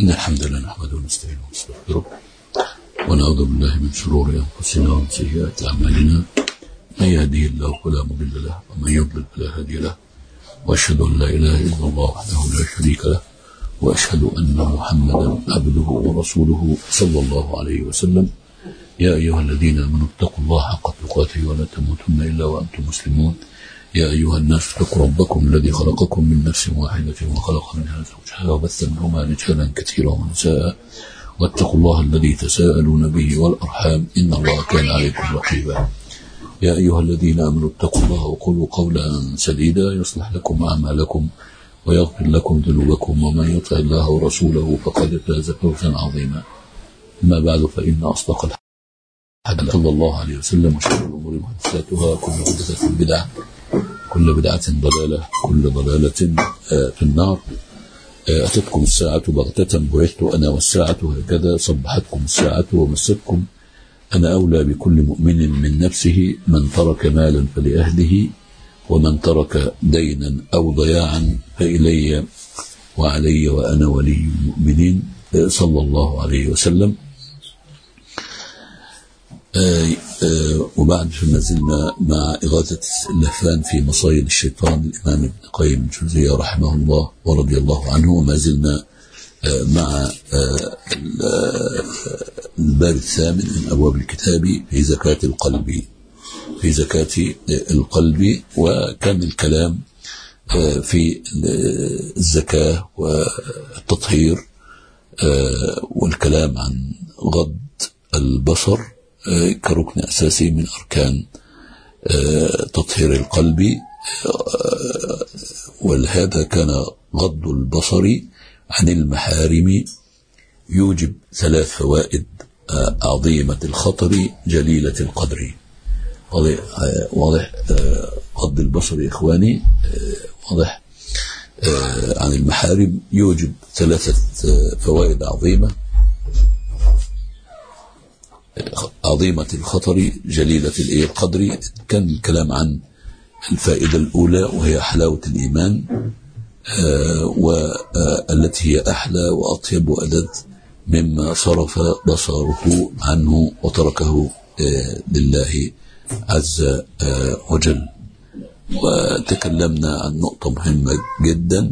إن الحمد لله نحمده ونستعينه ونستغفره ونعوذ بالله من شرور أنفسنا ومن سيئات أعمالنا من يهديه الله فلا مضل له ومن يضلل فلا هادي له وأشهد أن لا إله إلا الله وحده لا شريك له وأشهد أن محمدا عبده ورسوله صلى الله عليه وسلم يا أيها الذين آمنوا اتقوا الله حق تقاته ولا تموتن إلا وأنتم مسلمون يا أيها الناس اتقوا ربكم الذي خلقكم من نفس واحدة وخلق منها زوجها وبث منهما رجالا كثيرا ونساء واتقوا الله الذي تساءلون به والأرحام إن الله كان عليكم رقيبا يا أيها الذين آمنوا اتقوا الله وقولوا قولا سديدا يصلح لكم أعمالكم ويغفر لكم ذنوبكم ومن يطع الله ورسوله فقد فاز فوزا عظيما أما بعد فإن أصدق الحديث صلى الله عليه وسلم وشر الأمور محدثاتها كل محدثة بدعة كل بدعة ضلالة كل ضلالة في النار أتتكم الساعة بغتة بعثت أنا والساعة هكذا صبحتكم الساعة ومستكم أنا أولى بكل مؤمن من نفسه من ترك مالا فلأهله ومن ترك دينا أو ضياعا فإلي وعلي وأنا ولي المؤمنين صلى الله عليه وسلم آه آه وبعد فما زلنا مع إغاثة اللهفان في مصايد الشيطان الإمام ابن قيم الجوزية رحمه الله ورضي الله عنه وما زلنا آه مع الباب الثامن من أبواب الكتاب في زكاة القلب في زكاة القلب وكان الكلام في الزكاة والتطهير والكلام عن غض البصر كركن أساسي من أركان تطهير القلب ولهذا كان غض البصر عن المحارم يوجب ثلاث فوائد عظيمة الخطر جليلة القدر واضح, واضح غض البصر يا إخواني واضح عن المحارم يوجب ثلاثة فوائد عظيمة عظيمة الخطر جليلة القدر كان الكلام عن الفائدة الأولى وهي حلاوة الإيمان والتي هي أحلى وأطيب وألذ مما صرف بصره عنه وتركه لله عز وجل وتكلمنا عن نقطة مهمة جدا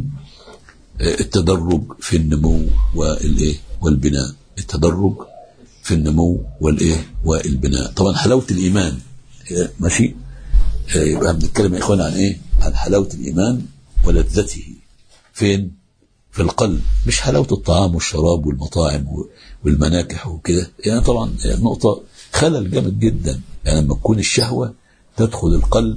التدرج في النمو والإيه والبناء التدرج في النمو والإيه والبناء طبعا حلاوة الإيمان ماشي يبقى بنتكلم يا إخوان عن إيه عن حلاوة الإيمان ولذته فين في القلب مش حلاوة الطعام والشراب والمطاعم والمناكح وكده يعني طبعا نقطة خلل جامد جدا يعني لما تكون الشهوة تدخل القلب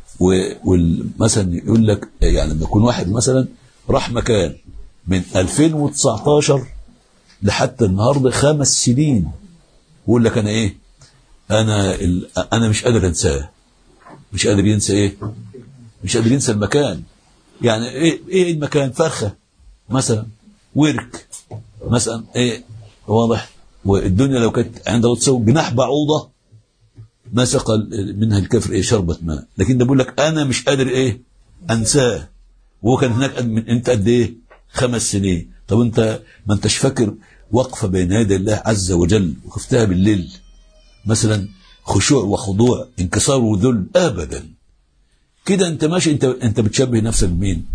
ومثلا يقول لك يعني لما يكون واحد مثلا راح مكان من 2019 لحتى النهارده خمس سنين يقول لك انا ايه انا ال... انا مش قادر انساه مش قادر ينسى ايه مش قادر ينسى المكان يعني ايه ايه المكان فرخه مثلا ورك مثلا ايه واضح والدنيا لو كانت عند الله تسوي جناح بعوضه ما سقى منها الكافر ايه شربة ماء لكن ده بيقول لك انا مش قادر ايه انساه وهو كان هناك من انت قد ايه خمس سنين طب انت ما انتش فاكر وقفه بين يدي الله عز وجل وقفتها بالليل مثلا خشوع وخضوع انكسار وذل ابدا كده انت ماشي انت انت بتشبه نفسك بمين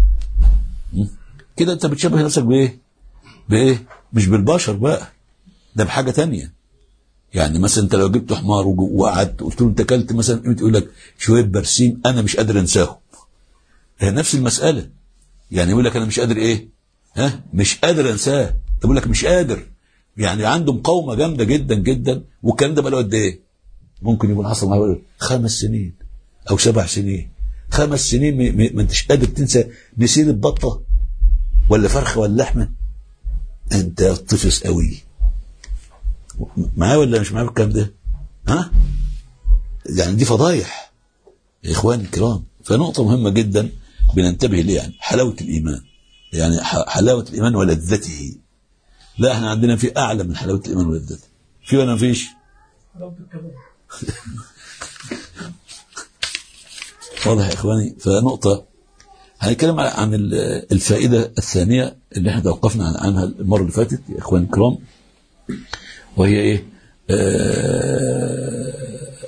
كده انت بتشبه نفسك بايه بايه مش بالبشر بقى ده بحاجه تانية يعني مثلا انت لو جبت حمار وقعدت قلت له انت اكلت مثلا يقول لك شويه برسيم انا مش قادر انساهم هي نفس المساله يعني يقول لك انا مش قادر ايه ها مش قادر انساه يقول لك مش قادر يعني عنده مقاومه جامده جدا جدا والكلام ده بقى له قد ايه ممكن يكون حصل معاه خمس سنين او سبع سنين خمس سنين ما انتش قادر تنسى نسير البطه ولا فرخه ولا لحمه انت طفس قوي معايا ولا مش معايا الكلام ده ها يعني دي فضايح يا اخواني الكرام فنقطه مهمه جدا بننتبه ليه يعني حلاوه الايمان يعني حلاوه الايمان ولذته لا احنا عندنا في اعلى من حلاوه الايمان ولذته في ولا مفيش واضح يا اخواني فنقطه هنتكلم عن الفائدة الثانية اللي احنا توقفنا عنها المرة اللي فاتت يا إخواني الكرام وهي إيه؟ آه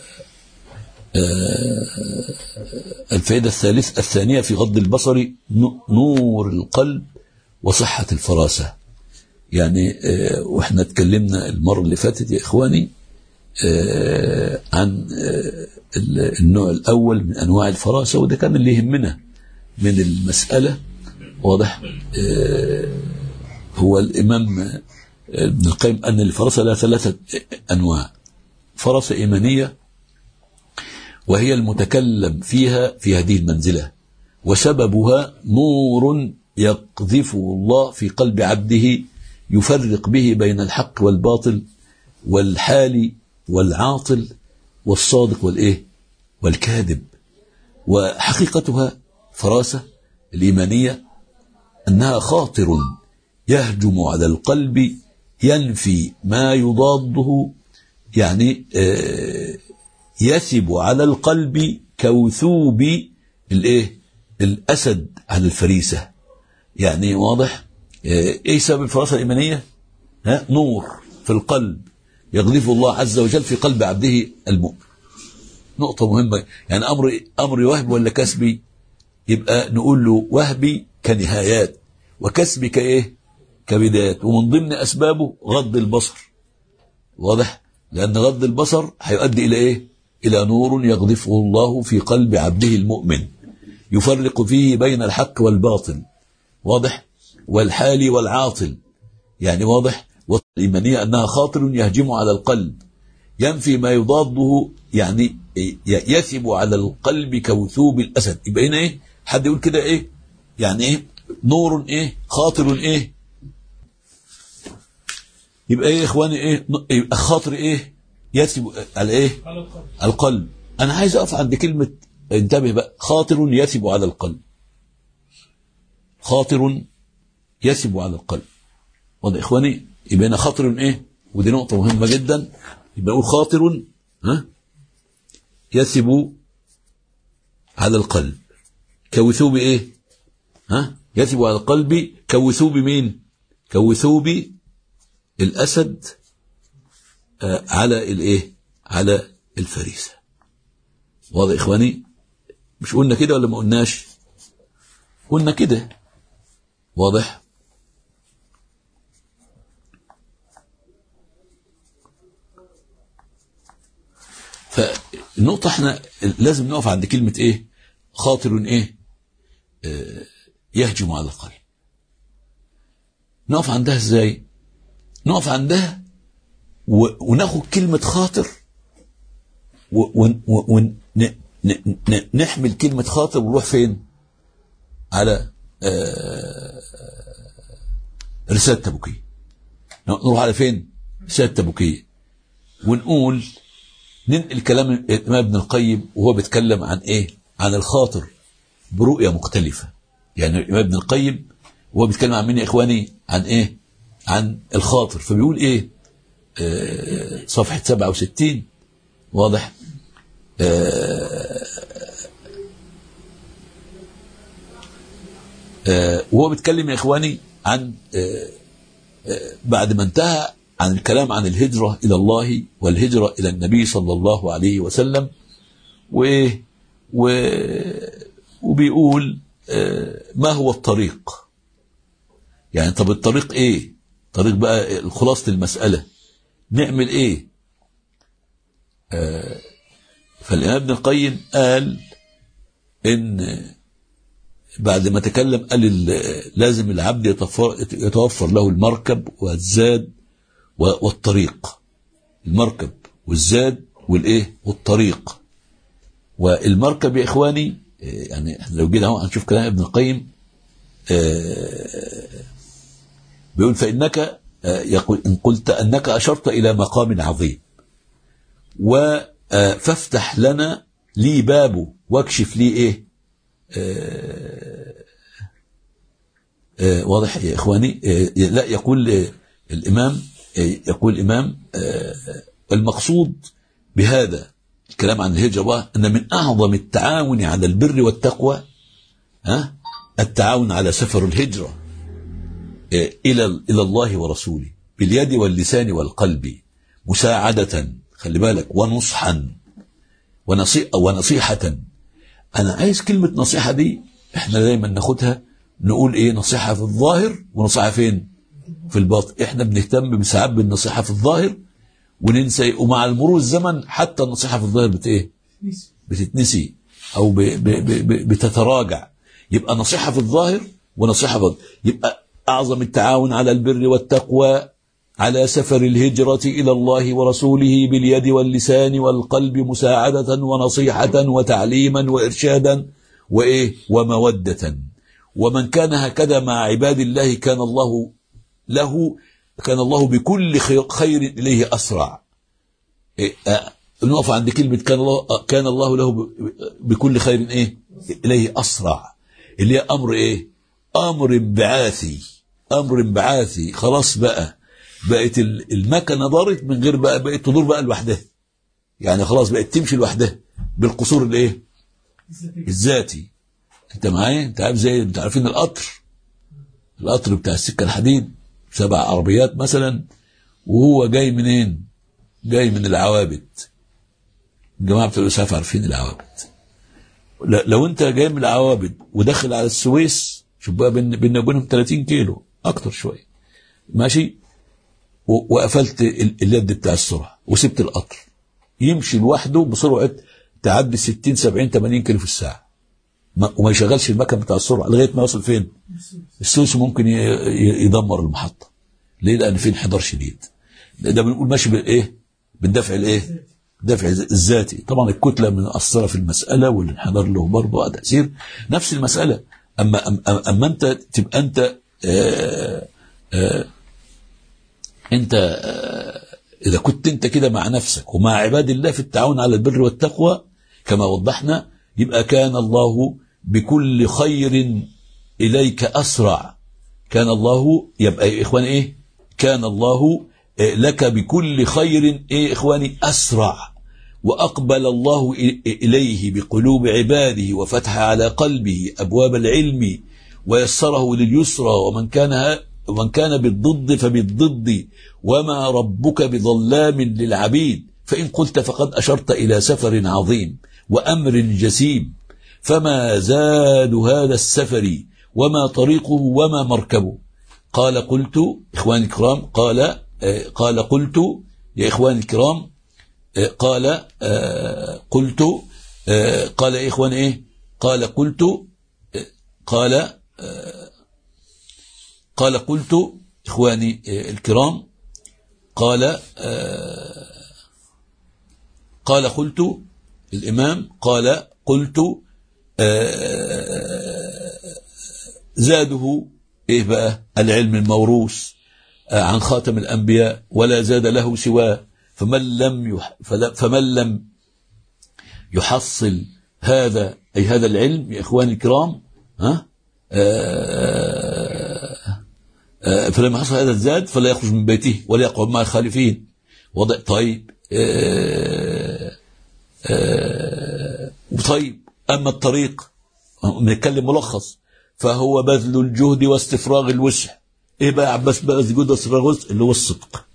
آه الفائدة الثالثة الثانية في غض البصر نور القلب وصحة الفراسة يعني آه واحنا اتكلمنا المرة اللي فاتت يا إخواني آه عن النوع الأول من أنواع الفراسة وده كان اللي يهمنا من المسألة واضح هو الإمام ابن القيم أن الفراسة لها ثلاثة أنواع فراسة إيمانية وهي المتكلم فيها في هذه المنزلة وسببها نور يقذفه الله في قلب عبده يفرق به بين الحق والباطل والحال والعاطل والصادق والإيه والكاذب وحقيقتها فراسة الإيمانية أنها خاطر يهجم على القلب ينفي ما يضاده يعني يثب على القلب كوثوب الايه الاسد على الفريسه يعني واضح ايه سبب الفراسه الايمانيه ها نور في القلب يقذفه الله عز وجل في قلب عبده المؤمن نقطة مهمة يعني أمر أمر وهب ولا كسبي يبقى نقول له وهبي كنهايات وكسبي كإيه كبدايات ومن ضمن أسبابه غض البصر واضح لأن غض البصر هيؤدي إلى إيه إلى نور يقذفه الله في قلب عبده المؤمن يفرق فيه بين الحق والباطل واضح والحال والعاطل يعني واضح والإيمانية أنها خاطر يهجم على القلب ينفي ما يضاده يعني يثب على القلب كوثوب الأسد يبقى هنا إيه حد يقول كده إيه يعني إيه نور إيه خاطر إيه يبقى إيه يا إخواني إيه يبقى خاطر إيه يثب على إيه على القلب أنا عايز أقف عند كلمة انتبه بقى خاطر يثب على القلب خاطر يثب على القلب واضح إخواني يبقى هنا خاطر إيه ودي نقطة مهمة جدا يبقى نقول خاطر ها يثب على القلب كوثوب ايه ها يثب على القلب كوثوب مين كوثوب الاسد آه على الايه على الفريسه واضح اخواني مش قلنا كده ولا ما قلناش قلنا كده واضح فالنقطة احنا لازم نقف عند كلمة ايه خاطر ايه اه يهجم على القلب نقف عندها ازاي نقف عندها وناخد كلمة خاطر ونحمل كلمة خاطر ونروح فين على اه رسالة تبوكية نروح على فين رسالة تبوكية ونقول ننقل كلام الإمام ابن القيم وهو بيتكلم عن إيه؟ عن الخاطر برؤية مختلفة يعني الإمام ابن القيم وهو بيتكلم عن مين يا إخواني؟ عن إيه؟ عن الخاطر فبيقول إيه؟ آه صفحة 67 واضح؟ آه آه وهو بيتكلم يا إخواني عن آه آه بعد ما انتهى عن الكلام عن الهجرة إلى الله والهجرة إلى النبي صلى الله عليه وسلم و و وبيقول ما هو الطريق يعني طب الطريق ايه طريق بقى خلاصة المسألة نعمل ايه فالإمام ابن القيم قال ان بعد ما تكلم قال لازم العبد يتوفر له المركب والزاد والطريق المركب والزاد والايه والطريق والمركب يا اخواني يعني لو جينا اهو هنشوف كلام ابن القيم بيقول فانك يقول ان قلت انك اشرت الى مقام عظيم فافتح لنا لي بابه واكشف لي ايه واضح يا اخواني لا يقول الامام يقول الإمام المقصود بهذا الكلام عن الهجرة أن من أعظم التعاون على البر والتقوى ها التعاون على سفر الهجرة إلى إلى الله ورسوله باليد واللسان والقلب مساعدة خلي بالك ونصحا ونصيحة أنا عايز كلمة نصيحة دي احنا دايما ناخدها نقول ايه نصيحة في الظاهر ونصيحة فين في الباطن احنا بنهتم بساعات بالنصيحة في الظاهر وننسى ومع المرور الزمن حتى النصيحة في الظاهر بت ايه بتتنسي او ب ب ب بتتراجع يبقى نصيحة في الظاهر ونصيحة في يبقى أعظم التعاون على البر والتقوى على سفر الهجرة إلى الله ورسوله باليد واللسان والقلب مساعدة ونصيحة وتعليما وإرشادا وإيه ومودة ومن كان هكذا مع عباد الله كان الله له كان الله بكل خير إليه أسرع إيه آه نقف عند كلمة كان الله كان الله له بكل خير إيه إليه أسرع اللي هي أمر إيه أمر انبعاثي أمر انبعاثي خلاص بقى بقت المكنة دارت من غير بقى بقت تدور بقى لوحدها يعني خلاص بقت تمشي لوحدها بالقصور الايه الذاتي انت معايا انت عارف زي انت عارفين القطر القطر بتاع السكه الحديد سبع عربيات مثلا وهو جاي منين جاي من العوابد الجماعه بتوع الاسعاف عارفين العوابد لو انت جاي من العوابد وداخل على السويس شوف بقى بيننا وبينهم 30 كيلو اكتر شويه ماشي وقفلت اليد بتاع السرعه وسبت القطر يمشي لوحده بسرعه تعدي 60 70 80 كيلو في الساعه وما يشغلش المكن بتاع السرعه لغايه ما يوصل فين السويس ممكن يدمر المحطه ليه لان في انحدار شديد ده بنقول ماشي بالايه بالدفع الايه الدفع الذاتي طبعا الكتله مأثره في المساله والانحدار له برضه تاثير نفس المساله اما اما, أما انت تبقى انت آآ آآ انت اذا كنت انت كده مع نفسك ومع عباد الله في التعاون على البر والتقوى كما وضحنا يبقى كان الله بكل خير اليك اسرع كان الله يبقى يا اخواني ايه كان الله لك بكل خير ايه اخواني اسرع واقبل الله اليه بقلوب عباده وفتح على قلبه ابواب العلم ويسره لليسرى ومن كان ومن كان بالضد فبالضد وما ربك بظلام للعبيد فإن قلت فقد أشرت إلى سفر عظيم وأمر جسيم فما زاد هذا السفر وما طريقه وما مركبه قال قلت إخواني الكرام قال قال قلت يا إخواني الكرام قال قلت قال يا إخوان إيه قال قلت قال قال قلت إخواني الكرام قال قال قلت الإمام قال قلت زاده إيه بقى العلم الموروث عن خاتم الأنبياء ولا زاد له سواه فمن لم يح فمن لم يحصل هذا أي هذا العلم يا إخواني الكرام ها فلما حصل هذا الزاد فلا يخرج من بيته ولا يقعد مع الخالفين وضع طيب طيب أما الطريق بنتكلم ملخص فهو بذل الجهد واستفراغ الوسع ايه بقى يا عباس بقى الجهد واستفراغ الوسع اللي هو الصدق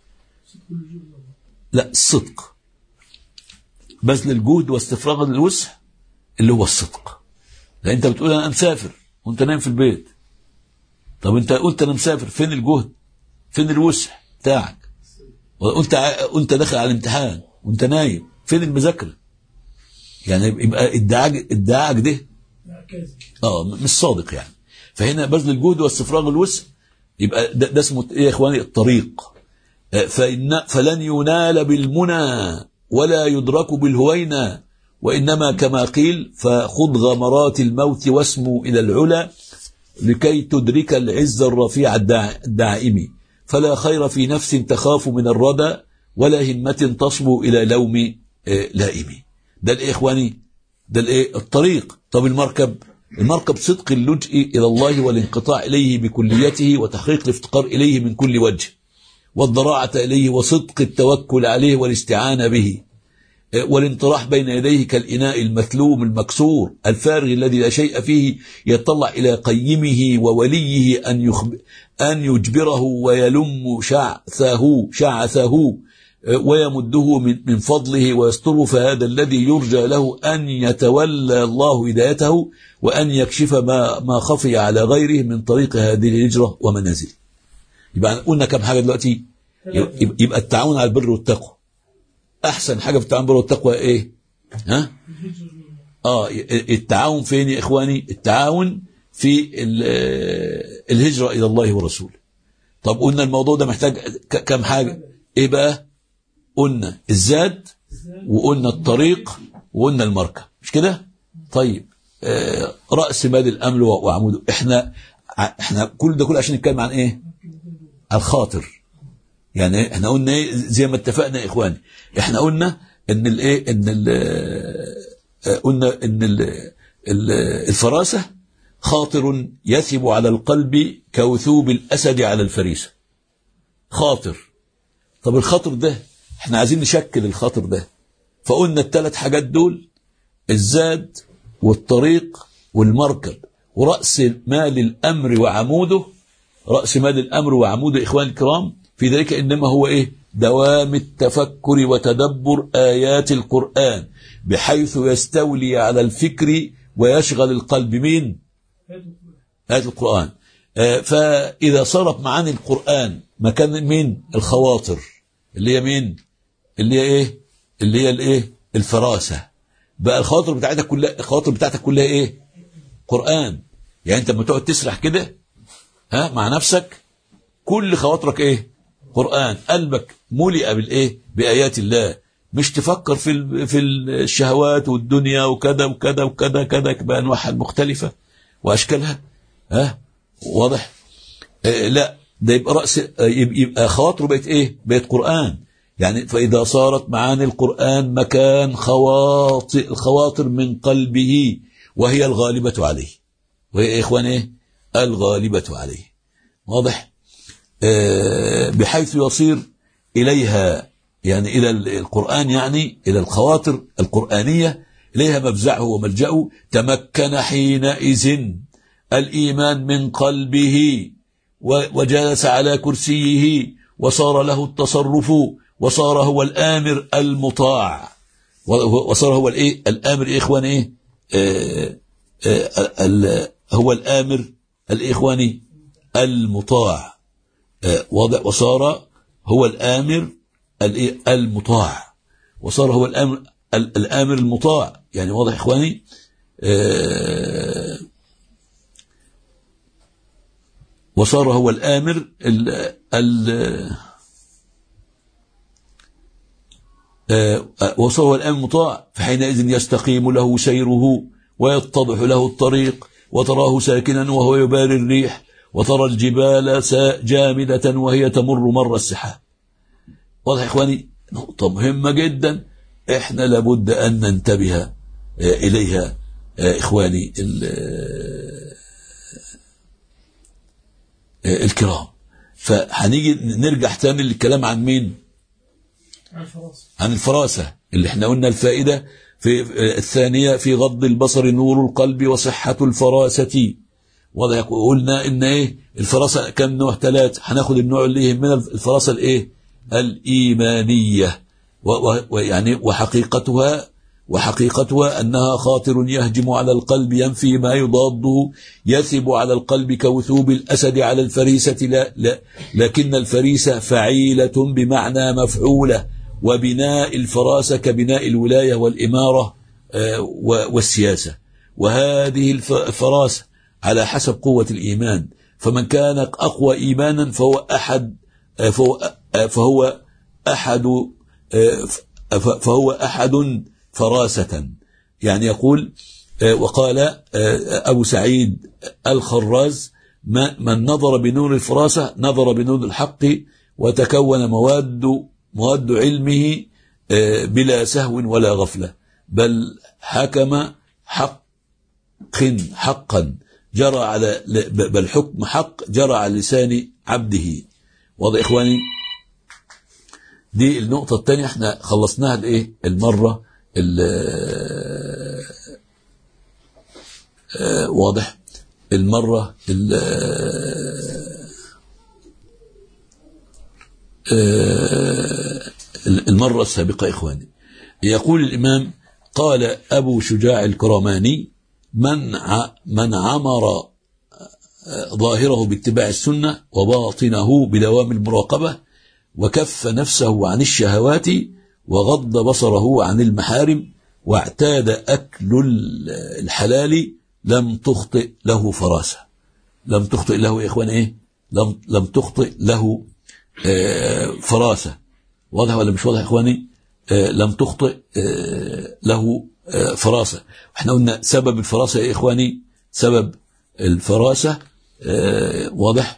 لا الصدق بذل الجهد واستفراغ الوسع اللي هو الصدق لان انت بتقول انا مسافر وانت نايم في البيت طب انت قلت انا مسافر فين الجهد فين الوسع بتاعك وقلت انت داخل على الامتحان وانت نايم فين المذاكره يعني يبقى ادعاء ادعاءك ده اه مش صادق يعني فهنا بذل الجهد واستفراغ الوسع يبقى ده, ده اسمه ايه يا اخواني الطريق فإن فلن ينال بالمنى ولا يدرك بالهوينة وإنما كما قيل فخذ غمرات الموت واسمو إلى العلا لكي تدرك العز الرفيع الدائم فلا خير في نفس تخاف من الردى ولا همة تصبو إلى لوم لائم ده الإيه إخواني ده الإيه الطريق طب المركب المركب صدق اللجء إلى الله والانقطاع إليه بكليته وتحقيق الافتقار إليه من كل وجه والضراعة إليه وصدق التوكل عليه والاستعانة به والانطراح بين يديه كالإناء المثلوم المكسور الفارغ الذي لا شيء فيه يطلع إلى قيمه ووليه أن, يخب أن يجبره ويلم شعثه شعثه ويمده من من فضله ويستره فهذا الذي يرجى له أن يتولى الله هدايته وأن يكشف ما ما خفي على غيره من طريق هذه الهجرة ومنازله يبقى قلنا كم حاجة دلوقتي يبقى التعاون على البر والتقوى احسن حاجه في التعاون بالبر والتقوى ايه ها اه التعاون فين يا اخواني التعاون في الهجره الى الله ورسوله طب قلنا الموضوع ده محتاج كم حاجه ايه بقى قلنا الزاد وقلنا الطريق وقلنا المركب مش كده طيب آه راس مال الامل وعموده احنا احنا كل ده كله عشان نتكلم عن ايه الخاطر يعني احنا قلنا ايه زي ما اتفقنا يا اخواني احنا قلنا ان الايه ان ال قلنا ان ال الفراسه خاطر يثب على القلب كوثوب الاسد على الفريسه خاطر طب الخاطر ده احنا عايزين نشكل الخاطر ده فقلنا الثلاث حاجات دول الزاد والطريق والمركب ورأس مال الأمر وعموده رأس مال الأمر وعموده إخواني الكرام في ذلك إنما هو إيه دوام التفكر وتدبر آيات القرآن بحيث يستولي على الفكر ويشغل القلب مين آيات القرآن آه فإذا صارت معاني القرآن مكان مين الخواطر اللي هي مين اللي هي إيه اللي هي الإيه الفراسة بقى الخواطر بتاعتك كلها الخواطر بتاعتك كلها إيه قرآن يعني أنت لما تقعد تسرح كده ها مع نفسك كل خواطرك إيه قرآن قلبك ملئ بالإيه بآيات الله مش تفكر في في الشهوات والدنيا وكذا وكذا وكذا كذا بأنواعها المختلفة وأشكالها ها واضح آه لا ده يبقى رأس يبقى خواطره بقت إيه بقت قرآن يعني فإذا صارت معاني القرآن مكان خواطر الخواطر من قلبه وهي الغالبة عليه وهي يا إخوان إيه الغالبة عليه واضح آه بحيث يصير إليها يعني إلى القرآن يعني إلى الخواطر القرآنية إليها مفزعه وملجأه تمكن حينئذ الإيمان من قلبه وجلس على كرسيه وصار له التصرف وصار هو الآمر المطاع وصار هو الإيه الآمر إيه إخوان إيه آه آه هو الآمر الإخواني المطاع واضح وصار هو الآمر المطاع وصار هو الامر الامر المطاع يعني واضح اخواني آه وصار هو الامر ال ال آه وصار هو الامر المطاع فحينئذ يستقيم له سيره ويتضح له الطريق وتراه ساكنا وهو يباري الريح وترى الجبال جامدة وهي تمر مر السحاب واضح يا اخواني نقطة مهمة جدا احنا لابد ان ننتبه اليها اخواني الكرام فهنيجي نرجع تاني للكلام عن مين عن الفراسة اللي احنا قلنا الفائدة في الثانية في غض البصر نور القلب وصحة الفراسة واضح قلنا ان ايه الفراسة كم نوع ثلاث هناخد النوع اللي يهمنا الفراسة الايه الإيمانية ويعني وحقيقتها وحقيقتها أنها خاطر يهجم على القلب ينفي ما يضاده يثب على القلب كوثوب الأسد على الفريسة لا, لا لكن الفريسة فعيلة بمعنى مفعولة وبناء الفراسة كبناء الولاية والإمارة والسياسة وهذه الفراسة على حسب قوة الإيمان فمن كان أقوى إيمانا فهو أحد فهو فهو أحد فهو أحد فراسة يعني يقول وقال أبو سعيد الخراز من نظر بنور الفراسة نظر بنور الحق وتكون مواد مواد علمه بلا سهو ولا غفلة بل حكم حق حقا جرى على بل حكم حق جرى على لسان عبده واضح إخواني دي النقطة الثانية احنا خلصناها الايه المرة آه واضح المرة آه المرة السابقة إخواني يقول الإمام قال أبو شجاع الكرماني من من عمر ظاهره باتباع السنة وباطنه بدوام المراقبة وكف نفسه عن الشهوات وغض بصره عن المحارم واعتاد أكل الحلال لم تخطئ له فراسة لم تخطئ له يا إخوان إيه لم, لم تخطئ له فراسة واضح ولا مش واضح يا إخواني لم تخطئ له فراسة احنا قلنا سبب الفراسة يا إخواني سبب الفراسة واضح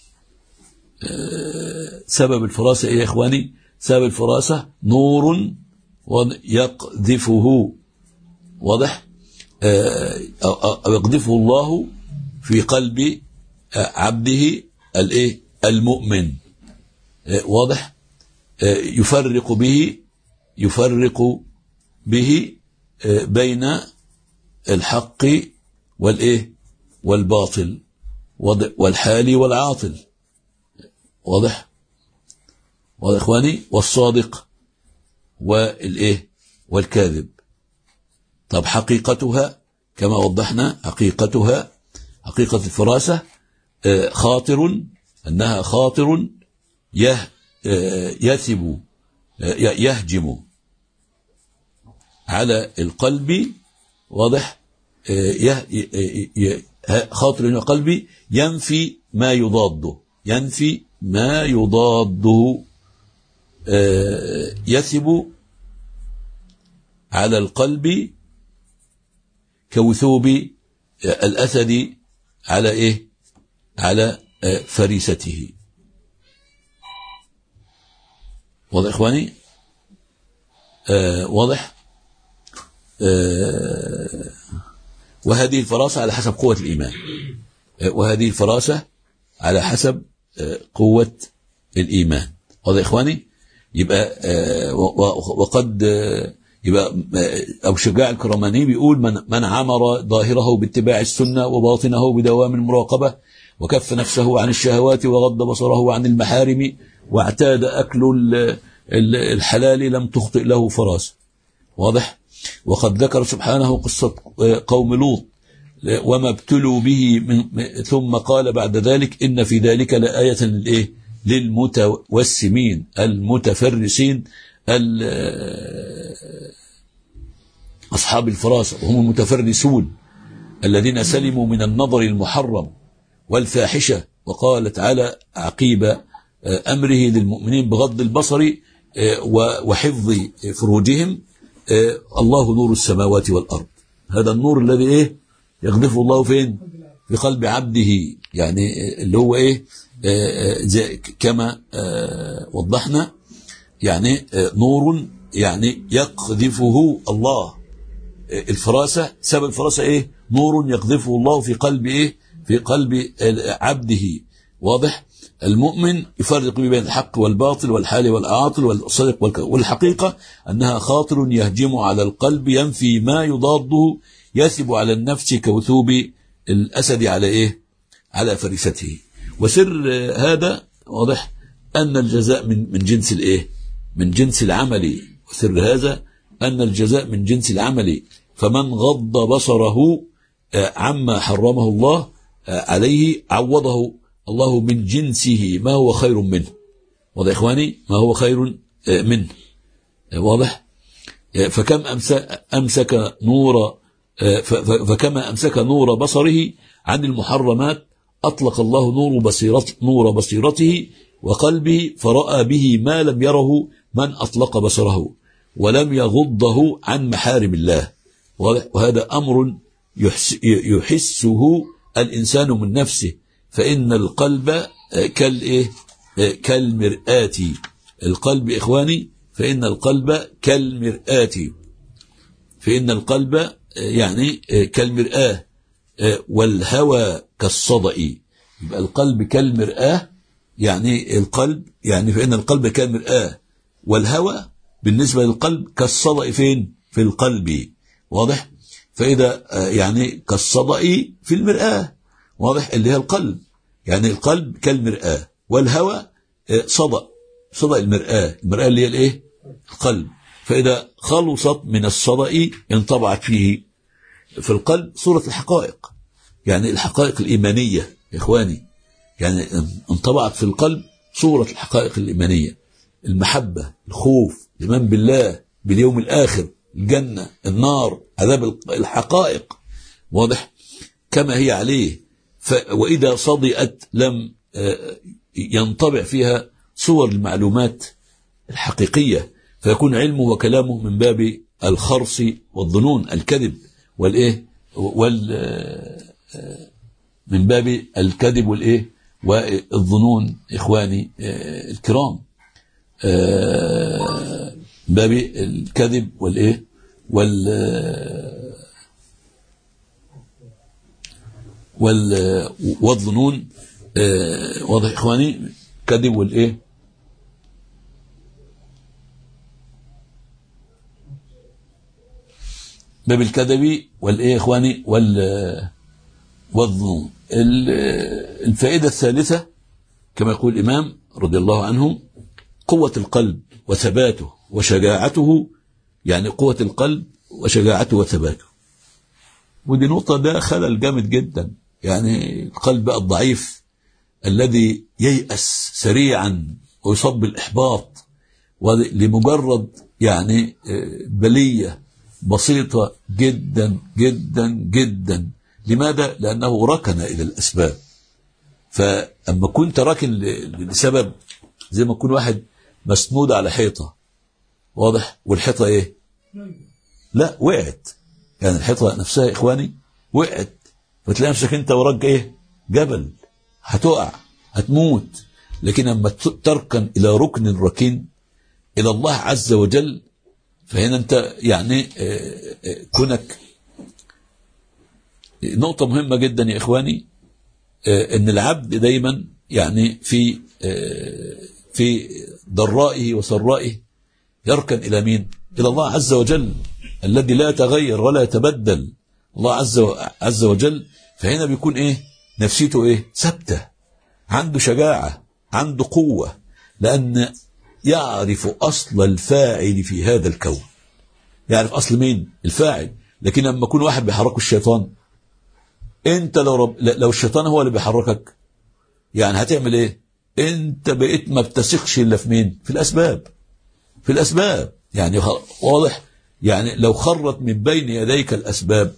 سبب الفراسة إيه يا إخواني سبب الفراسة نور يقذفه واضح أو يقذفه الله في قلب عبده الايه المؤمن واضح يفرق به يفرق به بين الحق والايه والباطل والحالي والعاطل واضح واضح اخواني والصادق والايه والكاذب طب حقيقتها كما وضحنا حقيقتها حقيقة الفراسة خاطر أنها خاطر يه يثب يهجم على القلب واضح خاطر القلب ينفي ما يضاده ينفي ما يضاده يثب على القلب كوثوب الأسد على إيه على فريسته واضح إخواني آه واضح آه وهذه الفراسة على حسب قوة الإيمان آه وهذه الفراسة على حسب آه قوة الإيمان واضح إخواني يبقى آه وقد آه يبقى أبو شجاع الكرماني بيقول من, من عمر ظاهره باتباع السنة وباطنه بدوام المراقبة وكف نفسه عن الشهوات وغض بصره عن المحارم واعتاد أكل الحلال لم تخطئ له فراسة واضح وقد ذكر سبحانه قصة قوم لوط وما ابتلوا به من ثم قال بعد ذلك إن في ذلك لآية للإيه للمتوسمين المتفرسين أصحاب الفراسة وهم المتفرسون الذين سلموا من النظر المحرم والفاحشة وقال تعالى عقيب أمره للمؤمنين بغض البصر وحفظ فروجهم الله نور السماوات والأرض هذا النور الذي إيه يقذفه الله فين في قلب عبده يعني اللي هو إيه زي كما وضحنا يعني نور يعني يقذفه الله الفراسة سبب الفراسة إيه نور يقذفه الله في قلب إيه في قلب عبده واضح المؤمن يفرق بين الحق والباطل والحال والعاطل والصدق والحقيقة أنها خاطر يهجم على القلب ينفي ما يضاده يثب على النفس كوثوب الأسد على إيه على فريسته وسر هذا واضح أن الجزاء من من جنس الإيه من جنس العمل وسر هذا أن الجزاء من جنس العمل فمن غض بصره عما حرمه الله عليه عوضه الله من جنسه ما هو خير منه واضح إخواني ما هو خير منه واضح فكم أمسك نور فكما أمسك نور بصره عن المحرمات أطلق الله نور بصيرته, نور بصيرته وقلبه فرأى به ما لم يره من أطلق بصره ولم يغضه عن محارم الله وهذا أمر يحسه الإنسان من نفسه فإن القلب كالإيه كالمرآة القلب إخواني فإن القلب كالمرآة فإن القلب يعني كالمرآة والهوى كالصدأ يبقى القلب كالمرآة يعني القلب يعني فإن القلب كالمرآة والهوى بالنسبة للقلب كالصدأ فين في القلب واضح فإذا آه، يعني كالصدأ في المرآة واضح اللي هي القلب يعني القلب كالمرآة والهوى آه، صدأ صدأ المرآة المرآة اللي هي الايه القلب فإذا خلصت من الصدأ انطبعت فيه في القلب صورة الحقائق يعني الحقائق الإيمانية يا إخواني يعني انطبعت في القلب صورة الحقائق الإيمانية المحبة الخوف الإيمان بالله باليوم الآخر الجنة النار عذاب الحقائق واضح كما هي عليه ف وإذا صدئت لم آه، ينطبع فيها صور المعلومات الحقيقية فيكون علمه وكلامه من باب الخرص والظنون الكذب والإيه وال آه، من باب الكذب والإيه والظنون إخواني آه، الكرام باب الكذب والإيه وال وال والظنون آه، واضح اخواني كذب والايه باب الكذب والايه اخواني وال والظنون الفائده الثالثه كما يقول الامام رضي الله عنه قوه القلب وثباته وشجاعته يعني قوة القلب وشجاعته وثباته ودي نقطة ده خلل جامد جدا يعني القلب بقى الضعيف الذي ييأس سريعا ويصاب بالإحباط لمجرد يعني آه، بلية بسيطة جدا جدا جدا لماذا؟ لأنه ركن إلى الأسباب فأما كنت راكن لسبب زي ما يكون واحد مسنود على حيطة واضح والحيطة ايه لا وقعت يعني الحيطة نفسها يا إخواني وقعت فتلاقي نفسك أنت وراك إيه جبل هتقع هتموت لكن لما تركن إلى ركن ركين إلى الله عز وجل فهنا أنت يعني آه، آه، كونك نقطة مهمة جدا يا إخواني آه، أن العبد دايما يعني في في ضرائه وسرائه يركن إلى مين إلى الله عز وجل الذي لا يتغير ولا يتبدل الله عز عز وجل فهنا بيكون إيه نفسيته إيه ثابتة عنده شجاعة عنده قوة لأن يعرف أصل الفاعل في هذا الكون يعرف أصل مين الفاعل لكن لما يكون واحد بيحركه الشيطان انت لو رب... لو الشيطان هو اللي بيحركك يعني هتعمل ايه انت بقيت ما بتثقش الا في مين في الاسباب في الأسباب يعني واضح يعني لو خرت من بين يديك الأسباب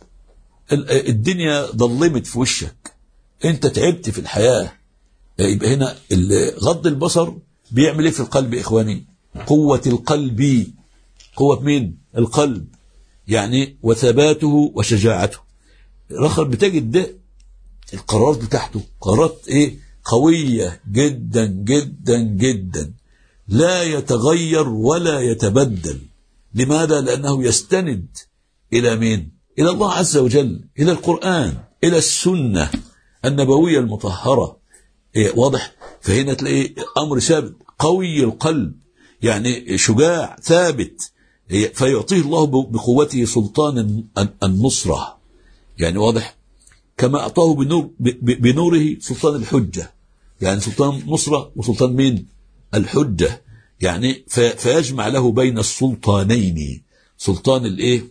الدنيا ظلمت في وشك انت تعبت في الحياة يبقى هنا غض البصر بيعمل ايه في القلب إخواني قوة القلب قوة مين القلب يعني وثباته وشجاعته رخر بتجد ده القرارات بتاعته قرارات ايه قوية جدا جدا جدا لا يتغير ولا يتبدل لماذا؟ لأنه يستند إلى مين؟ إلى الله عز وجل إلى القرآن إلى السنة النبوية المطهرة إيه واضح فهنا تلاقي أمر ثابت قوي القلب يعني شجاع ثابت إيه فيعطيه الله بقوته سلطان النصرة يعني واضح كما أعطاه بنور بنوره سلطان الحجة يعني سلطان نصرة وسلطان مين الحجة يعني فيجمع له بين السلطانين سلطان الايه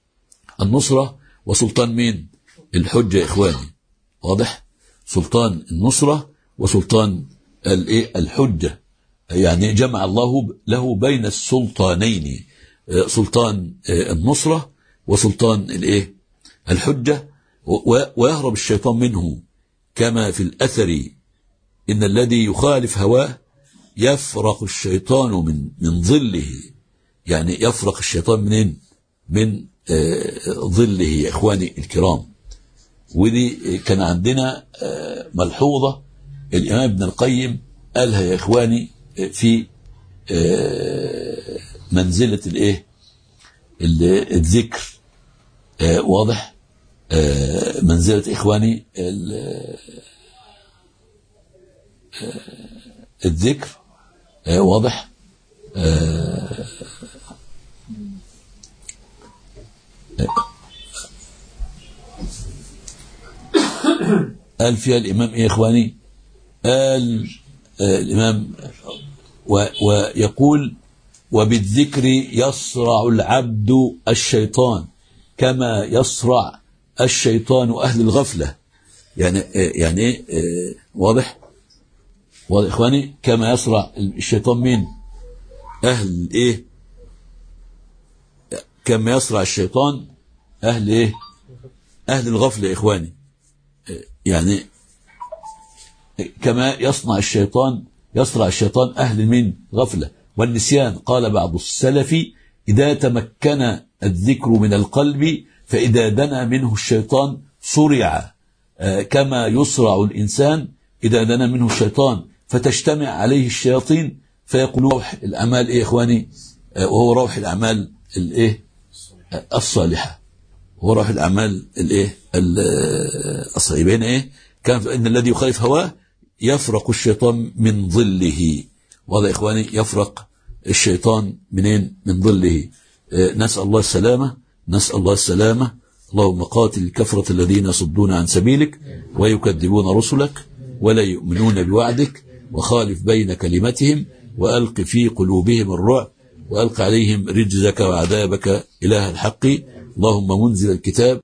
النصرة وسلطان مين الحجة يا إخواني واضح سلطان النصرة وسلطان الايه الحجة يعني جمع الله له بين السلطانين سلطان النصرة وسلطان الايه الحجة ويهرب الشيطان منه كما في الأثر إن الذي يخالف هواه يفرق الشيطان من من ظله يعني يفرق الشيطان منين من آه، ظله يا إخواني الكرام ودي كان عندنا آه، ملحوظة الإمام ابن القيم قالها يا إخواني في آه، منزلة الإيه الذكر واضح منزلة إخواني الذكر واضح آه قال فيها الإمام إيه يا إخواني قال آه الإمام و ويقول وبالذكر يصرع العبد الشيطان كما يصرع الشيطان أهل الغفلة يعني يعني ايه واضح واضح إخواني كما يصرع الشيطان مين أهل إيه كما يصرع الشيطان أهل إيه أهل الغفلة يا إخواني يعني كما يصنع الشيطان يصرع الشيطان أهل من غفلة والنسيان قال بعض السلف إذا تمكن الذكر من القلب فإذا دنا منه الشيطان صرع كما يصرع الإنسان إذا دنا منه الشيطان فتجتمع عليه الشياطين فيقول روح الأعمال إيه إخواني وهو روح الأعمال الإيه الصالحة هو روح الأعمال الإيه الصالحة إيه كان إن الذي يخالف هواه يفرق الشيطان من ظله وهذا إخواني يفرق الشيطان منين من ظله نسأل الله السلامة نسأل الله السلامة اللهم قاتل الكفرة الذين يصدون عن سبيلك ويكذبون رسلك ولا يؤمنون بوعدك وخالف بين كلمتهم وألق في قلوبهم الرعب وألق عليهم رجزك وعذابك إله الحق اللهم منزل الكتاب